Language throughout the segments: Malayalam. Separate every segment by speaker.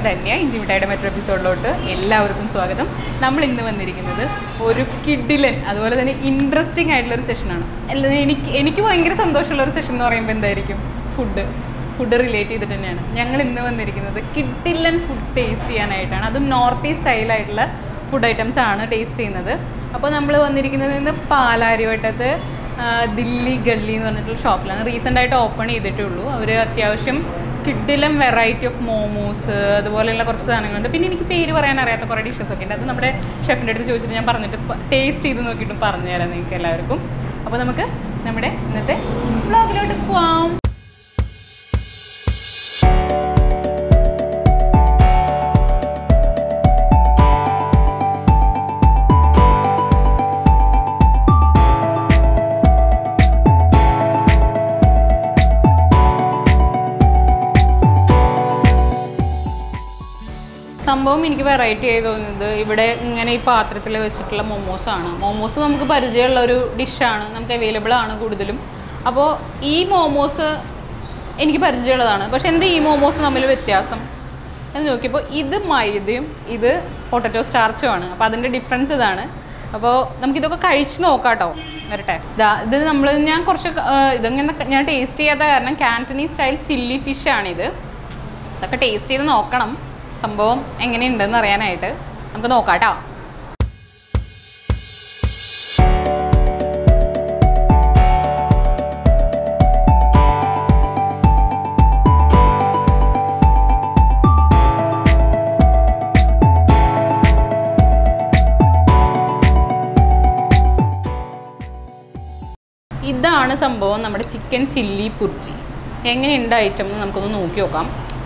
Speaker 1: ധന്യ ഇഞ്ചിമിഠായിയുടെ മറ്റൊരു എപ്പിസോഡിലോട്ട് എല്ലാവർക്കും സ്വാഗതം നമ്മൾ ഇന്ന് വന്നിരിക്കുന്നത് ഒരു കിഡിലൻ അതുപോലെ തന്നെ ഇൻട്രസ്റ്റിംഗ് ആയിട്ടുള്ള ഒരു സെഷനാണ് അല്ല എനിക്ക് എനിക്ക് ഭയങ്കര സന്തോഷമുള്ള ഒരു സെഷൻ എന്ന് പറയുമ്പോൾ എന്തായിരിക്കും ഫുഡ് ഫുഡ് റിലേറ്റ് ചെയ്തിട്ട് തന്നെയാണ് ഞങ്ങൾ ഇന്ന് വന്നിരിക്കുന്നത് കിഡിലൻ ഫുഡ് ടേസ്റ്റ് ചെയ്യാനായിട്ടാണ് അതും നോർത്ത് ഈസ്റ്റ് സ്റ്റൈലായിട്ടുള്ള ഫുഡ് ഐറ്റംസ് ആണ് ടേസ്റ്റ് ചെയ്യുന്നത് അപ്പോൾ നമ്മൾ വന്നിരിക്കുന്നത് ഇന്ന് പാലാരിവട്ടത്ത് ആ, ദില്ലി ഗള്ളി എന്ന് പറഞ്ഞിട്ടുള്ള ഷോപ്പിലാണ് റീസെൻ്റ് ആയിട്ട് ഓപ്പൺ ചെയ്തിട്ടേ ഉള്ളൂ അവർ അത്യാവശ്യം കിഡിലും വെറൈറ്റി ഓഫ് മോമോസ് അതുപോലെയുള്ള കുറച്ച് സാധനങ്ങളുണ്ട് പിന്നെ എനിക്ക് പേര് പറയാൻ അറിയാത്ത കുറേ ഡിഷസ് ഒക്കെ ഉണ്ട് അത് നമ്മുടെ ഷെഫിൻ്റെ അടുത്ത് ചോദിച്ചിട്ട് ഞാൻ പറഞ്ഞിട്ട് ടേസ്റ്റ് ചെയ്ത് നോക്കിയിട്ട് പറഞ്ഞു തരാം നിങ്ങൾക്ക് എല്ലാവർക്കും അപ്പോൾ നമുക്ക് നമ്മുടെ ഇന്നത്തെ ബ്ലോഗിലോട്ട് പോവാം സംഭവം എനിക്ക് വെറൈറ്റി ആയി തോന്നുന്നത് ഇവിടെ ഇങ്ങനെ ഈ പാത്രത്തിൽ വെച്ചിട്ടുള്ള മൊമോസ് ആണ് മൊമോസ് നമുക്ക് പരിചയമുള്ള ഒരു ഡിഷാണ് നമുക്ക് അവൈലബിൾ ആണ് കൂടുതലും അപ്പോൾ ഈ മോമോസ് എനിക്ക് പരിചയമുള്ളതാണ് പക്ഷെ എന്താ ഈ മോമോസ് തമ്മിൽ വ്യത്യാസം എന്ന് നോക്കിയപ്പോൾ ഇത് മൈദയും ഇത് പൊട്ടറ്റോ സ്റ്റാർച്ചും ആണ് അപ്പോൾ അതിൻ്റെ ഡിഫറൻസ് ഇതാണ് അപ്പോൾ നമുക്കിതൊക്കെ കഴിച്ച് നോക്കാം കേട്ടോ വരട്ടെ ഇതാ ഇത് നമ്മൾ ഞാൻ കുറച്ച് ആ, ഇതങ്ങനെ ഞാൻ ടേസ്റ്റ് ചെയ്യാത്ത കാരണം കാൻറ്റണി സ്റ്റൈൽ ചില്ലി ഫിഷ് ആണിത് അതൊക്കെ ടേസ്റ്റ് ചെയ്ത് നോക്കണം സംഭവം എങ്ങനെയുണ്ടെന്ന് അറിയാനായിട്ട് നമുക്ക് നോക്കാം കേട്ടോ ഇതാണ് സംഭവം നമ്മുടെ ചിക്കൻ ചില്ലി പുർജി എങ്ങനെയുണ്ട് ഐറ്റം എന്ന് നമുക്കൊന്ന് നോക്കി നോക്കാം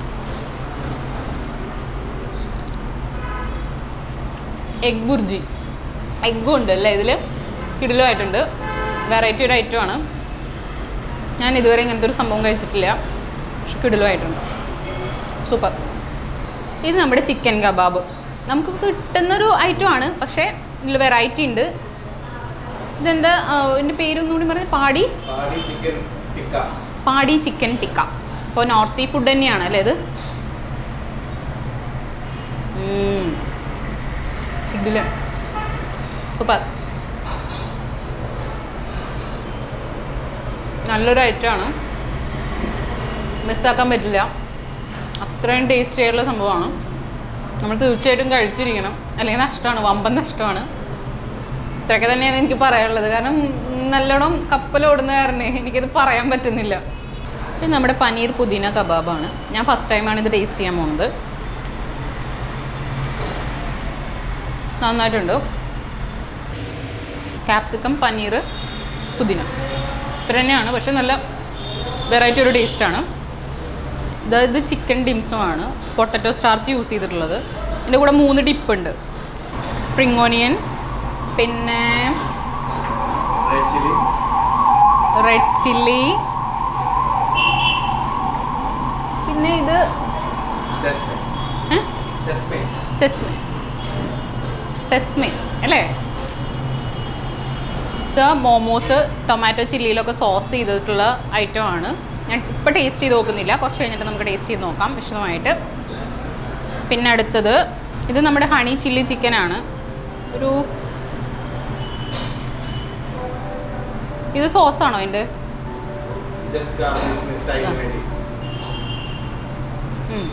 Speaker 1: എഗ് ബുർജി എഗ്ഗും ഉണ്ട് അല്ലേ ഇതിൽ കിടിലുമായിട്ടുണ്ട് വെറൈറ്റി ഒരു ഐറ്റമാണ് ഞാൻ ഇതുവരെ ഇങ്ങനത്തെ ഒരു സംഭവം കഴിച്ചിട്ടില്ല പക്ഷെ കിടിലുമായിട്ടുണ്ട് സൂപ്പർ ഇത് നമ്മുടെ ചിക്കൻ കബാബ് നമുക്ക് കിട്ടുന്നൊരു ഐറ്റമാണ് പക്ഷേ ഇതിൽ വെറൈറ്റി ഉണ്ട് ഇതെന്താ ആ, ഇതിൻ്റെ പേരൊന്നും കൂടി പറഞ്ഞ് പാടി
Speaker 2: പാടി ചിക്കൻ ടിക്ക
Speaker 1: പാടി ചിക്കൻ ടിക്ക അപ്പോൾ നോർത്ത് ഈ ഫുഡ് തന്നെയാണ് അല്ലേ ഇത് ഉം. കിടിലൻ സൂപ്പർ നല്ലൊരു ഐറ്റമാണ് മിസ്സാക്കാൻ പറ്റില്ല അത്രയും ടേസ്റ്റ് ആയിട്ടുള്ള സംഭവമാണ് നമ്മൾ തീർച്ചയായിട്ടും കഴിച്ചിരിക്കണം അല്ലെങ്കിൽ നഷ്ടമാണ് വമ്പൻ നഷ്ടമാണ് ഇത്രയൊക്കെ തന്നെയാണ് എനിക്ക് പറയാനുള്ളത് കാരണം നല്ലോണം കപ്പലോടുന്ന കാരണം എനിക്കത് പറയാൻ പറ്റുന്നില്ല ഇത് നമ്മുടെ പനീർ പുതിന കബാബാണ് ഞാൻ ഫസ്റ്റ് ടൈമാണ് ഇത് ടേസ്റ്റ് ചെയ്യാൻ പോകുന്നത് നന്നായിട്ടുണ്ട് ക്യാപ്സിക്കം പനീർ പുതിന ഇത്ര തന്നെയാണ് പക്ഷെ നല്ല വെറൈറ്റി ഒരു ടേസ്റ്റാണ് ഇത് ചിക്കൻ ഡിംസുമാണ് പൊട്ടറ്റോ സ്റ്റാർച്ച് യൂസ് ചെയ്തിട്ടുള്ളത് ഇതിൻ്റെ കൂടെ മൂന്ന് ഡിപ്പ് ഉണ്ട് സ്പ്രിംഗ് ഓണിയൻ പിന്നെ
Speaker 2: റെഡ് ചില്ലി
Speaker 1: റെഡ് ചില്ലി പിന്നെ ഇത്
Speaker 2: സെസ്മെ
Speaker 1: ഏ?
Speaker 2: സെസ്മെ
Speaker 1: സെസ്മി സെസ്മി അല്ലേ ഇത് മോമോസ് ടൊമാറ്റോ ചില്ലിയിലൊക്കെ സോസ് ചെയ്തിട്ടുള്ള ഐറ്റം ആണ് ഞാൻ ഇപ്പോൾ ടേസ്റ്റ് ചെയ്ത് നോക്കുന്നില്ല കുറച്ച് കഴിഞ്ഞിട്ട് നമുക്ക് ടേസ്റ്റ് ചെയ്ത് നോക്കാം വിശദമായിട്ട് പിന്നെ അടുത്തത് ഇത് നമ്മുടെ ഹണി ചില്ലി ചിക്കനാണ് ഒരു ഇത് സോസാണോ അതിൻ്റെ
Speaker 2: ജസ്റ്റ് ഗാർണിഷിന് സ്റ്റൈലിന്
Speaker 1: ആ.
Speaker 2: വേണ്ടി
Speaker 1: ഉം.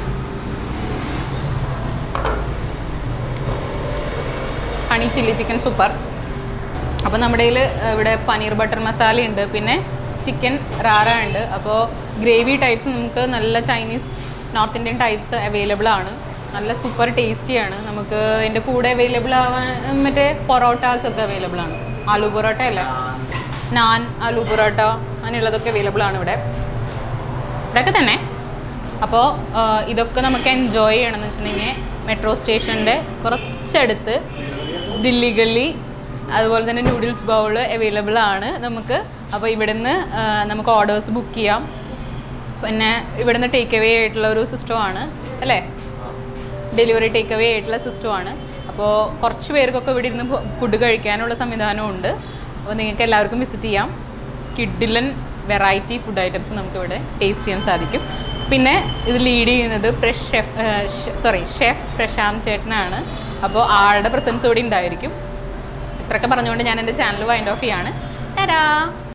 Speaker 1: ഹണി ചില്ലി ചിക്കൻ സൂപ്പർ അപ്പോൾ നമ്മുടെ കയ്യിൽ ഇവിടെ പനീർ ബട്ടർ മസാല ഉണ്ട് പിന്നെ ചിക്കൻ റാറ ഉണ്ട് അപ്പോൾ ഗ്രേവി ടൈപ്സ് നമുക്ക് നല്ല Chinese north Indian types available ആണ് നല്ല സൂപ്പർ ടേസ്റ്റിയാണ് നമുക്ക് അതിൻ്റെ കൂടെ അവൈലബിൾ ആവാൻ മറ്റേ പൊറോട്ടാസ് ഒക്കെ അവൈലബിൾ ആണ് ആലു പൊറോട്ട അല്ല നാൻ ആലു പൊറോട്ട അങ്ങനെയുള്ളതൊക്കെ അവൈലബിൾ ആണ് ഇവിടെ ഇവിടെയൊക്കെ തന്നെ അപ്പോൾ ഇതൊക്കെ നമുക്ക് എൻജോയ് ചെയ്യണമെന്ന് വെച്ചിട്ടുണ്ടെങ്കിൽ മെട്രോ സ്റ്റേഷൻ്റെ കുറച്ചടുത്ത് ദില്ലി ഗല്ലി അതുപോലെ തന്നെ നൂഡിൽസ് ബൗൾ അവൈലബിൾ ആണ് നമുക്ക് അപ്പോൾ ഇവിടുന്ന് ആ, നമുക്ക് ഓർഡേഴ്സ് ബുക്ക് ചെയ്യാം പിന്നെ ഇവിടുന്ന് ടേക്ക് അവേ ആയിട്ടുള്ള ഒരു സിസ്റ്റമാണ് അല്ലേ ഡെലിവറി ടേക്ക് അവേ ആയിട്ടുള്ള സിസ്റ്റമാണ് അപ്പോൾ കുറച്ച് പേർക്കൊക്കെ ഇവിടെ ഇരുന്ന് ഫുഡ് കഴിക്കാനുള്ള സംവിധാനവും ഉണ്ട് അപ്പോൾ നിങ്ങൾക്ക് എല്ലാവർക്കും വിസിറ്റ് ചെയ്യാം കിഡിലൻ വെറൈറ്റി ഫുഡ് ഐറ്റംസ് നമുക്കിവിടെ ടേസ്റ്റ് ചെയ്യാൻ സാധിക്കും പിന്നെ ഇത് ലീഡ് ചെയ്യുന്നത് ഷെഫ് സോറി ഷെഫ് പ്രശാന്ത് ചേട്ടനാണ് അപ്പോൾ ആളുടെ പ്രസൻസ് കൂടി ഉണ്ടായിരിക്കും ഇത്രയൊക്കെ പറഞ്ഞുകൊണ്ട് ഞാൻ എൻ്റെ ചാനൽ വൈൻഡ് ഓഫ് ചെയ്യാണ് ടാ